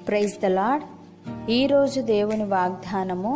praise the lord ఈరోజు దేవుని వాగ్దానము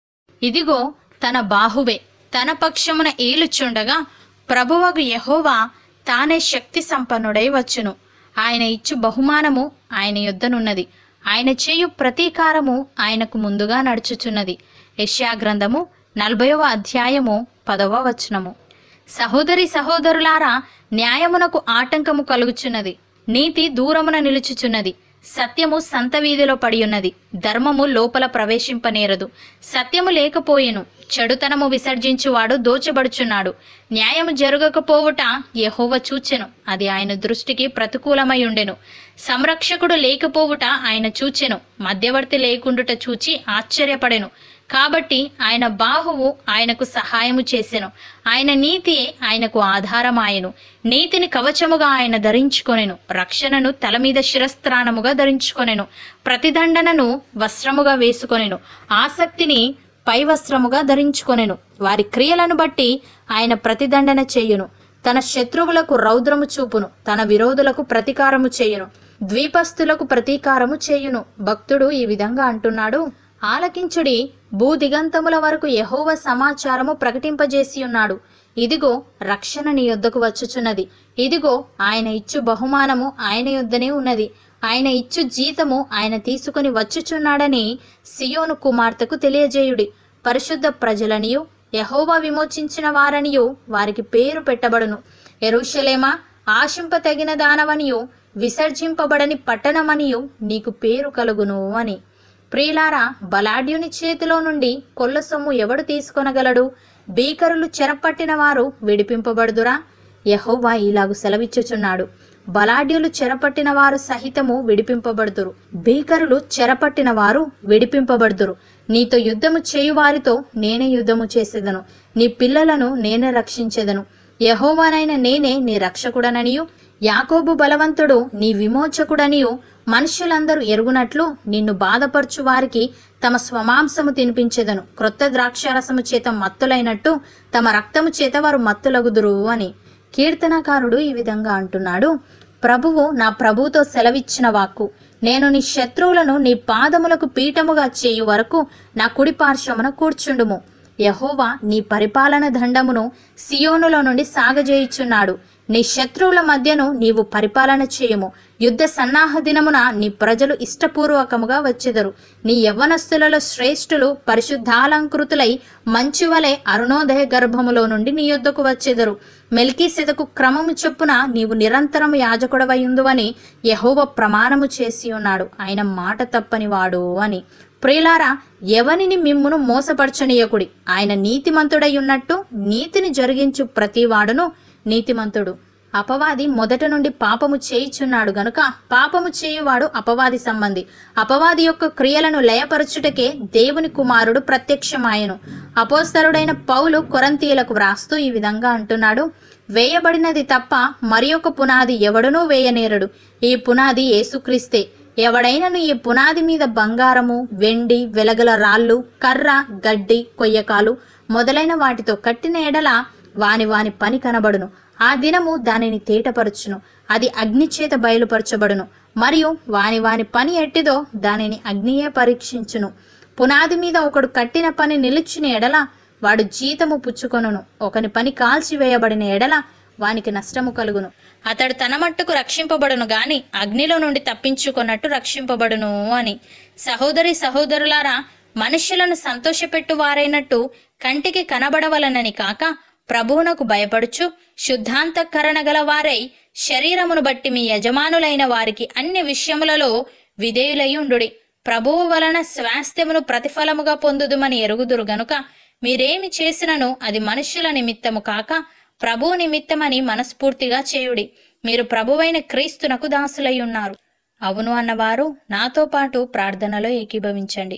ఇదిగో తన బాహువే తన పక్షమున ఏలుచుండగా ప్రభువగు యెహోవా తానే శక్తి సంపన్నుడై వచ్చును ఆయన ఇచ్చు బహుమానము ఆయన యుద్ధనున్నది ఆయన చేయు ప్రతీకారము ఆయనకు ముందుగా నడుచుచున్నది యెషయా గ్రంథము నలభైవ అధ్యాయము పదవ వచనము సహోదరి సహోదరులారా న్యాయమునకు ఆటంకము కలుగుచున్నది నీతి దూరమున నిలుచుచున్నది సత్యము సంత వీధిలో పడియున్నది ధర్మము లోపల ప్రవేశింపనేరదు సత్యము లేకపోయెను చెడుతనము విసర్జించువాడు దోచబడుచున్నాడు న్యాయము జరగకపోవుట యెహోవ చూచెను అది ఆయన దృష్టికి ప్రతికూలమై ఉండెను సంరక్షకుడు లేకపోవుట ఆయన చూచెను మధ్యవర్తి లేకుండుట చూచి ఆశ్చర్యపడెను కాబట్టి ఆయన బాహువు ఆయనకు సహాయము చేసెను ఆయన నీతియే ఆయనకు ఆధారమాయెను నీతిని కవచముగా ఆయన ధరించుకొనెను రక్షణను తల మీద శిరస్త్రాణముగా ధరించుకొనెను ప్రతిదండనను వస్త్రముగా వేసుకొనెను ఆసక్తిని పై వస్త్రముగా ధరించుకొనెను వారి క్రియలను బట్టి ఆయన ప్రతిదండన చేయును తన శత్రువులకు రౌద్రము చూపును తన విరోధులకు ప్రతీకారము చేయును ద్వీపస్తులకు ప్రతీకారము చేయును భక్తుడు ఈ విధంగా అంటున్నాడు ఆలకించుడి భూదిగంతముల వరకు యహోవ సమాచారము ప్రకటింపజేసి ఉన్నాడు ఇదిగో రక్షణ నీ యొద్దకు వచ్చుచున్నది ఇదిగో ఆయన ఇచ్చు బహుమానము ఆయన యొద్దనే ఉన్నది ఆయన ఇచ్చు జీతము ఆయన తీసుకుని వచ్చుచున్నాడని సియోను కుమార్తెకు తెలియజేయుడి పరిశుద్ధ ప్రజలనియు యహోవా విమోచించిన వారనియు వారికి పేరు పెట్టబడును ఎరుషలేమా ఆశింపతగిన దానవనియు విసర్జింపబడని పట్టణమనియు నీకు పేరు కలుగును అని ప్రియులారా బలాఢ్యుని చేతిలో నుండి కొల్ల సొమ్ము ఎవడు తీసుకొనగలడు భీకరులు చెరపట్టిన వారు విడిపింపబడుదురా యహోవా ఇలాగు సెలవిచ్చుచున్నాడు బలాఢ్యులు చెరపట్టిన వారు సహితము విడిపింపబడుదురు భీకరులు చెరపట్టిన వారు విడిపింపబడుదురు నీతో యుద్ధము చేయువారితో నేనే యుద్ధము చేసేదను నీ పిల్లలను నేనే రక్షించెదను యహోవానైన నేనే నీ రక్షకుడననియు యాకోబు బలవంతుడు నీ విమోచకుడనియు మనుష్యులందరూ ఎరుగునట్లు నిన్ను బాధపరచు వారికి తమ స్వమాంసము తినిపించెదను క్రొత్త ద్రాక్షారసము చేత మత్తులైనట్టు తమ రక్తము చేత వారు మత్తులగుదురు అని కీర్తనకారుడు ఈ విధంగా అంటున్నాడు ప్రభువు నా ప్రభువుతో సెలవిచ్చిన వాక్కు నేను నీ శత్రువులను నీ పాదములకు పీఠముగా చేయు వరకు నా కుడి పార్శ్వమున కూర్చుండుము యహోవా నీ పరిపాలన దండమును సియోనులో నుండి సాగజేయుచున్నాడు నీ శత్రువుల మధ్యను నీవు పరిపాలన చేయుము యుద్ధ సన్నాహ దినమున నీ ప్రజలు ఇష్టపూర్వకముగా వచ్చెదరు నీ యవ్వనస్తులలో శ్రేష్ఠులు పరిశుద్ధాలంకృతులై మంచు వలె అరుణోదయ గర్భములో నుండి నీ యొద్దకు వచ్చెదరు మెల్కీసెదకు క్రమము చొప్పున నీవు నిరంతరం యాజకుడవయుందువని యహోవ ప్రమాణము చేసి ఉన్నాడు ఆయన మాట తప్పని వాడు అని ప్రియులారా ఎవనిని మిమ్మును మోసపరచనీయకుడి ఆయన నీతిమంతుడై ఉన్నట్టు నీతిని జరిగించు ప్రతివాడును నీతిమంతుడు అపవాది మొదట నుండి పాపము చేయుచున్నాడు గనుక పాపము చేయువాడు అపవాది సంబంధి అపవాది యొక్క క్రియలను లయపరచుటకే దేవుని కుమారుడు ప్రత్యక్షమాయను అపోస్తలుడైన పౌలు కొరంతీయులకు వ్రాస్తూ ఈ విధంగా అంటున్నాడు వేయబడినది తప్ప మరి ఒక పునాది ఎవడునూ వేయనేరడు ఈ పునాది యేసుక్రీస్తే ఎవడైనను ఈ పునాది మీద బంగారము వెండి వెలగల రాళ్ళు కర్ర గడ్డి కొయ్యకాలు మొదలైన వాటితో కట్టిన ఎడల వాని వాని పని కనబడును ఆ దినము దానిని తేటపరచును అది అగ్ని చేత బయలుపరచబడును మరియు వాని వాని పని ఎట్టిదో దానిని అగ్నియే పరీక్షించును పునాది మీద ఒకడు కట్టిన పని నిలిచిన ఎడల వాడు జీతము పుచ్చుకొనును ఒకని పని కాల్చివేయబడిన ఎడల వానికి నష్టము కలుగును అతడు తన మట్టుకు రక్షింపబడును గాని అగ్నిలో నుండి తప్పించుకున్నట్టు రక్షింపబడును అని సహోదరి సహోదరులారా మనుష్యులను సంతోషపెట్టు వారైనట్టు కంటికి కనబడవలనని కాక ప్రభువునకు భయపడుచు శుద్ధాంతఃకరణ గల వారై శరీరమును బట్టి మీ యజమానులైన వారికి అన్ని విషయములలో విధేయులయ్యుండుడి ప్రభువు వలన స్వాస్థ్యమును ప్రతిఫలముగా పొందుదుమని ఎరుగుదురు గనుక మీరేమి చేసినను అది మనుష్యుల నిమిత్తము కాక ప్రభువు నిమిత్తమని మనస్ఫూర్తిగా చేయుడి మీరు ప్రభువైన క్రీస్తునకు దాసులై ఉన్నారు అవును అన్నవారు నాతో పాటు ప్రార్థనలో ఏకీభవించండి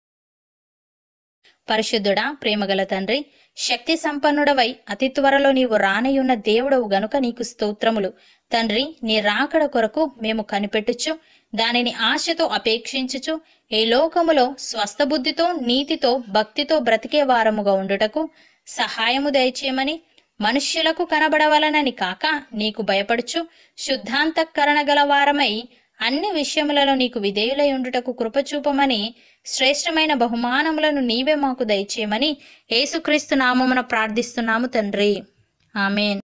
పరిశుద్ధుడా ప్రేమగల తండ్రి శక్తి సంపన్నుడవై అతి త్వరలో నీవు రానయున్న దేవుడవు గనుక నీకు స్తోత్రములు తండ్రి నీ రాకడ కొరకు మేము కనిపెట్టుచు దానిని ఆశతో అపేక్షించుచు ఈ లోకములో స్వస్థబుద్ధితో నీతితో భక్తితో బ్రతికే వారముగా ఉండుటకు సహాయము దయచేయమని మనుష్యులకు కనబడవలనని కాక నీకు భయపడుచు శుద్ధాంతఃకరణ గల వారమై అన్ని విషయములలో నీకు విధేయులై ఉండుటకు కృపచూపమని శ్రేష్టమైన బహుమానములను నీవే మాకు దయచేయమని యేసుక్రీస్తు నామమున ప్రార్థిస్తున్నాము తండ్రి ఆమెన్